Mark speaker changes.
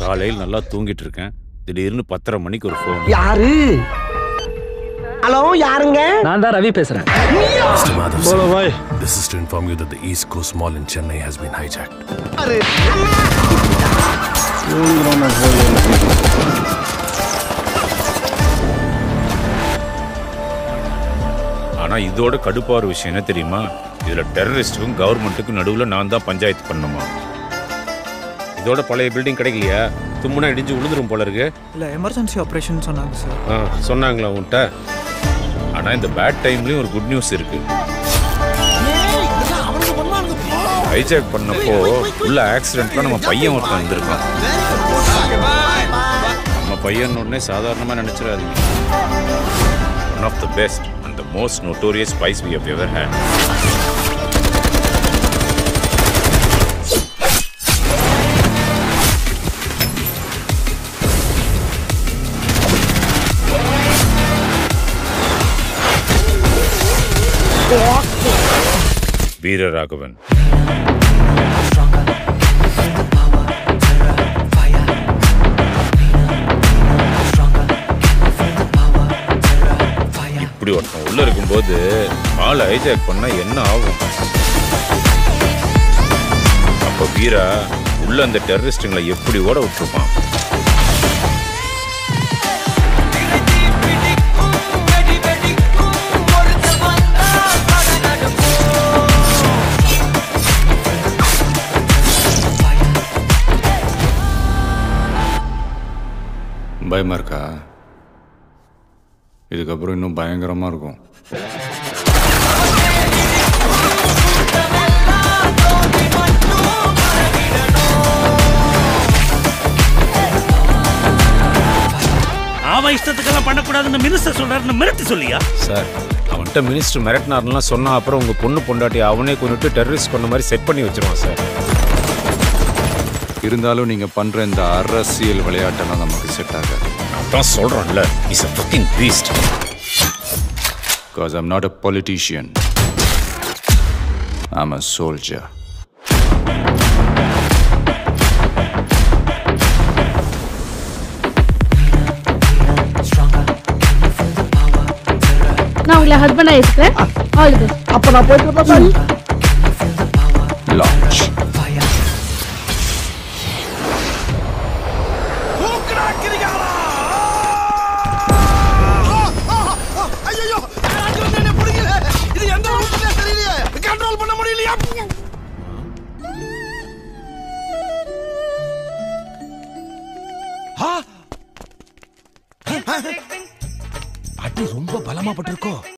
Speaker 1: காலையில் நல்லா தூங்கிட்டு இருக்கேன் திடீர்னு பத்தரை மணிக்கு ஒரு ஃபோன்
Speaker 2: யாரு ஹலோ யாருங்க
Speaker 3: நான் தான் ரவி பேசுறேன்
Speaker 4: Mr. Madhav
Speaker 3: बोलो
Speaker 4: Singh,
Speaker 3: भाई
Speaker 4: this is to inform you that the East Coast Mall in Chennai has been hijacked.
Speaker 1: ஆனா இதோட கடுப்பான விஷயம் என்ன தெரியுமா இதுல டெரரிஸ்டுக்கும் கவர்மெண்ட்டுக்கும் நடுவுல நான் தான் பஞ்சாயத்து பண்ணுமா இதோட பழைய பில்டிங் கிடைக்கலையா தும்முனா இடிஞ்சு விழுந்துரும் போல இருக்கு
Speaker 5: இல்லை எமர்ஜென்சி ஆப்ரேஷன் சொன்னாங்க சார்
Speaker 1: ஆ, சொன்னாங்களா உன்கிட்ட ஆனா இந்த பேட் டைம்லயும் ஒரு குட் நியூஸ் இருக்கு ஹைஜாக் பண்ணப்போ உள்ள ஆக்சிடென்ட்ல நம்ம பையன் ஒருத்தன் வந்திருக்கான் நம்ம பையன் உடனே சாதாரணமா நினைச்சிடாதீங்க one of the best and the most notorious spies we have ever had Veeraraghavan இப்படி ஒருத்தன் உள்ள இருக்கும்போது ஆளை ஹைஜாக் பண்ணா என்ன ஆகும் அப்ப வீரா உள்ள அந்த டெரரிஸ்டுங்களை எப்படி ஓட விட்டுருப்பான் பயமா இருக்கா இதுக்கப்புறம் இன்னும் பயங்கரமா இருக்கும்
Speaker 6: அவன் இஷ்டத்துக்கெல்லாம் பண்ணக்கூடாதுன்னு மினிஸ்டர் சொல்றாருன்னு மிரட்டி சொல்லியா
Speaker 1: சார் அவன்கிட்ட மினிஸ்டர் மிரட்டினார்லாம் சொன்னா அப்புறம் உங்க பொண்ணு பொண்டாட்டி அவனே கொண்டுட்டு டெரரிஸ்ட் பண்ண மாதிரி செட் பண்ணி வச்சிருவான் சார்
Speaker 7: இருந்தாலும் நீங்க பண்ற இந்த அரசியல் விளையாட்டெல்லாம் நமக்கு செட் ஆகாது
Speaker 1: நான் தான் சொல்றேன்ல is a fucking beast
Speaker 7: because I'm not a politician I'm a soldier
Speaker 8: நான் உங்களை ஹஸ்பண்டா ஏத்துக்கிறேன் ஆல் தி பெஸ்ட்
Speaker 2: அப்ப நான் போயிட்டு வரேன் சாமி
Speaker 7: லான்ச்
Speaker 9: ஐயோ என்ன பிடிக்கல இது எந்த ரூட்ல தெரியலையே கண்ட்ரோல் பண்ண முடியலையா
Speaker 4: அடி ரொம்ப பலமா பட்டிருக்கோ